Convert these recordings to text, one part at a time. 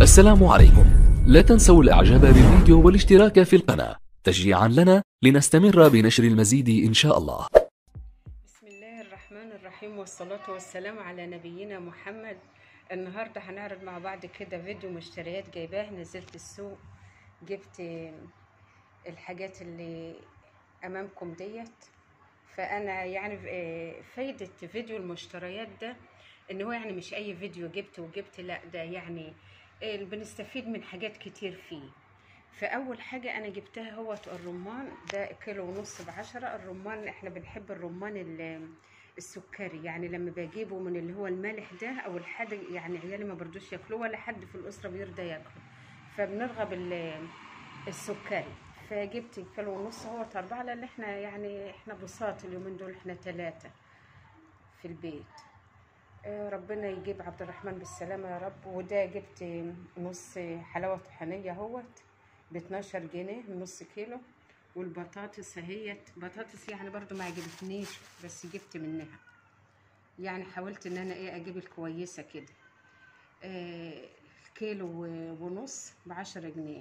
السلام عليكم لا تنسوا الاعجاب بالفيديو والاشتراك في القناة تشجيعا لنا لنستمر بنشر المزيد ان شاء الله بسم الله الرحمن الرحيم والصلاة والسلام على نبينا محمد النهاردة هنعرض مع بعض كده فيديو مشتريات جايباه نزلت السوق جبت الحاجات اللي أمامكم ديت فأنا يعني فايدة فيديو المشتريات ده إن هو يعني مش أي فيديو جبت وجبت لأ ده يعني بنستفيد من حاجات كتير فيه فاول حاجه انا جبتها هو الرمان ده كيلو ونص بعشرة الرمان احنا بنحب الرمان السكري يعني لما بجيبه من اللي هو المالح ده او الحادق يعني عيالي ما بردوش ياكلوه ولا حد في الاسره بيرضى ياكله فبنرغب السكري فجبت كيلو ونص هو اربعه لان احنا يعني احنا بساط اليومين دول احنا ثلاثه في البيت ربنا يجيب عبد الرحمن بالسلامة يا رب وده جبت نص حلاوة طحينية اهوت ب 12 جنيه نص كيلو والبطاطس اهيت بطاطس يعني برضو ما عجبتنيش بس جبت منها يعني حاولت ان انا ايه اجيب الكويسة كده آه كيلو ونص بعشرة جنيه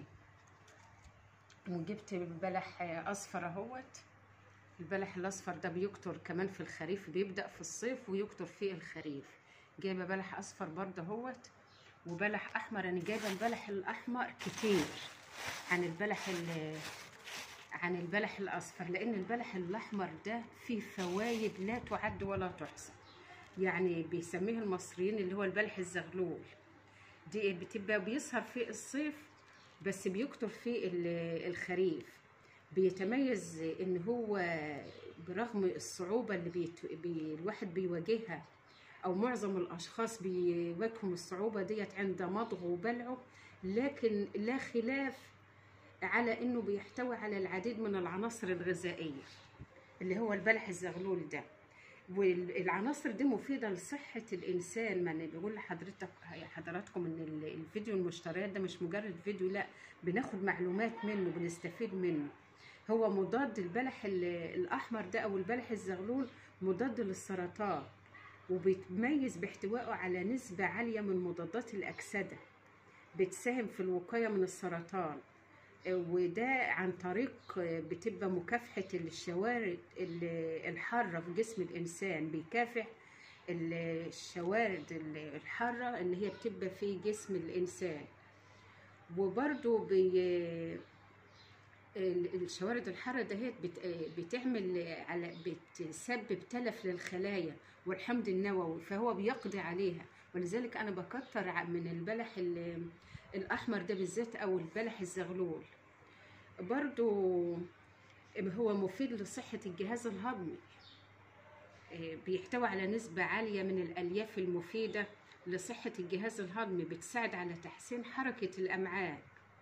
وجبت بلح اصفر اهوت البلح الاصفر ده بيكتر كمان في الخريف بيبدا في الصيف ويكتر في الخريف جايبه بلح اصفر برده اهوت وبلح احمر انا جايبه البلح الاحمر كتير عن البلح عن البلح الاصفر لان البلح الاحمر ده فيه فوايد لا تعد ولا تحصى يعني بيسميه المصريين اللي هو البلح الزغلول دي بتبقى بيسهر في الصيف بس بيكتر في الخريف بيتميز ان هو برغم الصعوبة اللي بيت... بي... الواحد بيواجهها او معظم الاشخاص بيواجههم الصعوبة ديت عند مضغه وبلعه لكن لا خلاف على انه بيحتوي على العديد من العناصر الغذائية اللي هو البلح الزغلول ده والعناصر دي مفيدة لصحة الإنسان ما أنا بقول لحضرتك حضراتكم إن الفيديو المشتريات ده مش مجرد فيديو لا بناخد معلومات منه بنستفيد منه هو مضاد البلح الأحمر ده أو البلح الزغلول مضاد للسرطان وبيتميز باحتوائه على نسبة عالية من مضادات الأكسدة بتساهم في الوقاية من السرطان وده عن طريق بتبقى مكافحة الشوارد الحارة في جسم الإنسان بيكافح الشوارد الحارة اللي هي بتبقى في جسم الإنسان وبرضو بي الشوارد الحارة دهيت بتعمل على بتسبب تلف للخلايا والحمض النووي فهو بيقضي عليها ولذلك أنا بكتر من البلح الأحمر ده بالذات أو البلح الزغلول برضو هو مفيد لصحة الجهاز الهضمي بيحتوي على نسبة عالية من الألياف المفيدة لصحة الجهاز الهضمي بتساعد على تحسين حركة الأمعاء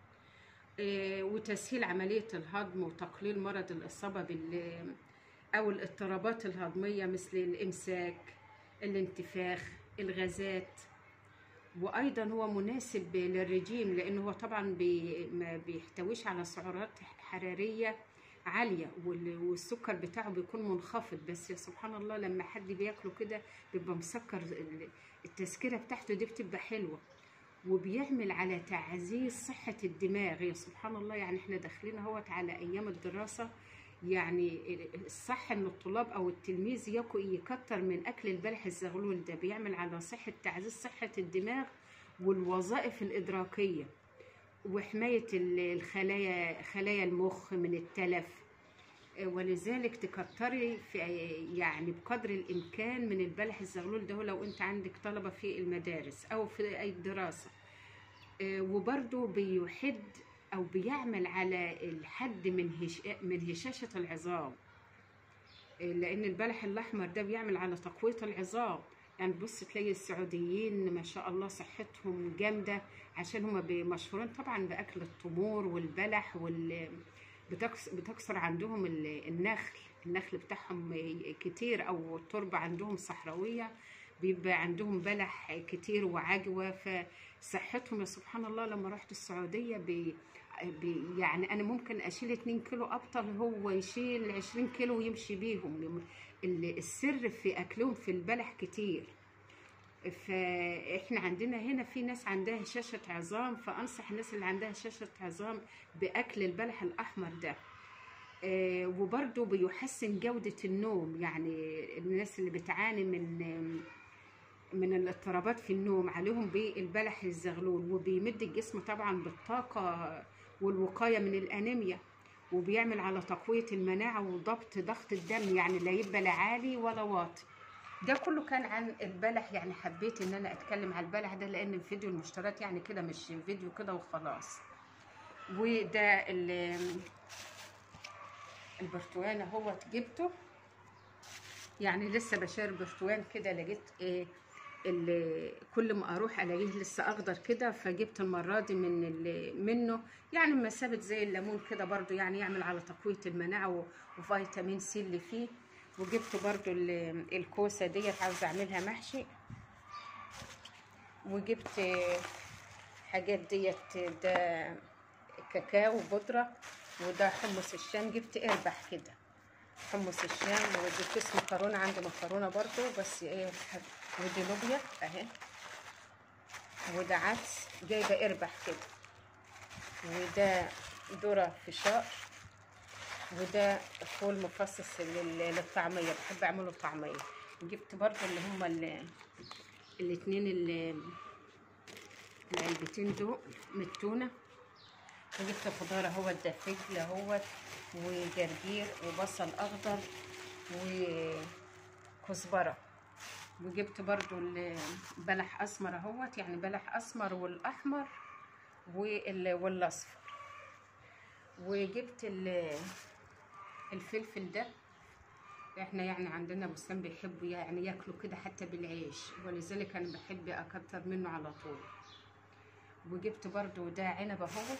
وتسهيل عملية الهضم وتقليل مرض الإصابة بال أو الاضطرابات الهضمية مثل الإمساك الانتفاخ الغازات وايضا هو مناسب للرجيم لانه هو طبعا بي ما بيحتويش على سعرات حراريه عاليه والسكر بتاعه بيكون منخفض بس يا سبحان الله لما حد بياكله كده بيبقى مسكر التسكيره بتاعته دي بتبقى حلوه وبيعمل على تعزيز صحه الدماغ يا سبحان الله يعني احنا داخلين اهوت على ايام الدراسه يعني الصح ان الطلاب او التلميذ يكتر من اكل البلح الزغلول ده بيعمل على صحه تعزيز صحه الدماغ والوظائف الادراكيه وحمايه الخلايا خلايا المخ من التلف ولذلك تكتري في يعني بقدر الامكان من البلح الزغلول ده لو انت عندك طلبه في المدارس او في اي دراسه وبرده بيحد او بيعمل على الحد من هش... من هشاشه العظام لان البلح الاحمر ده بيعمل على تقويه العظام يعني بص تلاقي السعوديين ما شاء الله صحتهم جامده عشان هم مشهورين طبعا باكل التمور والبلح وال بتكسر عندهم النخل النخل بتاعهم كتير او التربه عندهم صحراويه بيبقى عندهم بلح كتير وعجوه فصحتهم يا سبحان الله لما رحت السعوديه بي يعني انا ممكن اشيل 2 كيلو ابطل هو يشيل 20 كيلو ويمشي بيهم السر في اكلهم في البلح كتير فاحنا عندنا هنا في ناس عندها هشاشة عظام فانصح الناس اللي عندها هشاشة عظام باكل البلح الاحمر ده آه، وبرضه بيحسن جودة النوم يعني الناس اللي بتعاني من من الاضطرابات في النوم عليهم بالبلح الزغلول وبيمد الجسم طبعا بالطاقة والوقاية من الأنيميا وبيعمل على تقوية المناعة وضبط ضغط الدم يعني لا يبقى لا عالي ولا واطي ده كله كان عن البلح يعني حبيت ان انا اتكلم على البلح ده لان الفيديو المشتريات يعني كده مش فيديو كده وخلاص وده ال- البرتقال اهو جبته يعني لسه بشار برتقال كده لقيت ايه اللي كل ما اروح الاقيه لسه اخضر كده فجبت المره دي من اللي منه يعني مسافه زي الليمون كده برضو يعني يعمل على تقويه المناعه و- وفيتامين سي اللي فيه وجبت برضو ال- الكوسه ديت عاوزه اعملها محشي وجبت حاجات ديت ده كاكاو بودره وده حمص الشام جبت اربح كده حمص الشام ودي كيس مكرونه عندي مكرونه برضو بس ايه ودي لوبيا اهي وده عدس جايبه اربح كده وده ذره فشار وده فول مفصص لل- للطعميه بحب اعمله طعميه جبت برضو اللي هما ال- الاتنين ال- العلبتين دول من التونه وجبت خضار اهوت ده فجل اهوت وجرجير وبصل اخضر وكزبره وجبت برضو ال- بلح اسمر اهوت يعني بلح اسمر والاحمر وال- والاصفر وجبت ال- الفلفل ده احنا يعني عندنا بستان بيحبوا يعني ياكلوا كده حتى بالعيش ولذلك انا بحب اكتر منه على طول وجبت برضو ده عنب اهوت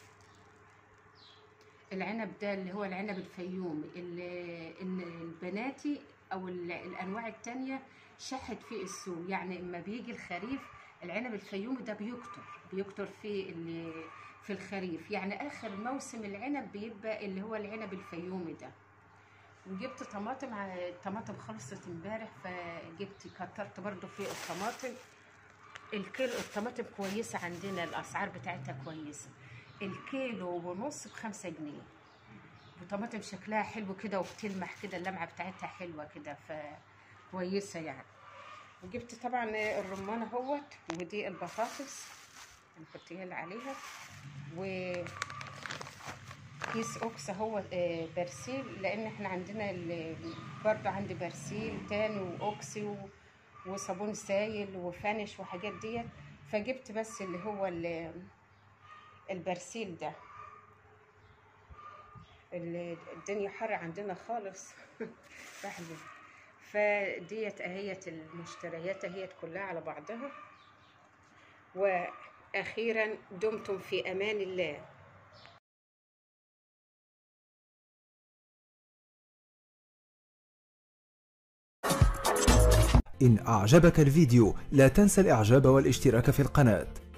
العنب ده اللي هو العنب الفيومي اللي ان البناتي او ال- الانواع التانية شحت فيه السوق يعني اما بيجي الخريف العنب الفيومي ده بيكتر بيكتر في اللي في الخريف يعني اخر موسم العنب بيبقى اللي هو العنب الفيومي ده وجبت طماطم ع- الطماطم خلصت امبارح فجبت كترت برضو في الطماطم الكيلو الطماطم كويسة عندنا الأسعار بتاعتها كويسة الكيلو ونص بخمسة جنيه وطماطم شكلها حلو كده وبتلمح كده اللمعة بتاعتها حلوة كده فكويسة يعني وجبت طبعا الرمان اهوت ودي البطاطس نحطيها اللي عليها و كيس اوكس هو برسيل لان احنا عندنا ال- برضو عندي برسيل تاني واوكسي و- وصابون سايل وفانش وحاجات ديت فجبت بس اللي هو ال- البرسيل ده ال- الدنيا حر عندنا خالص بحبه فديت اهيت المشتريات اهيت كلها على بعضها واخيرا دمتم في امان الله إن أعجبك الفيديو لا تنسى الإعجاب والاشتراك في القناة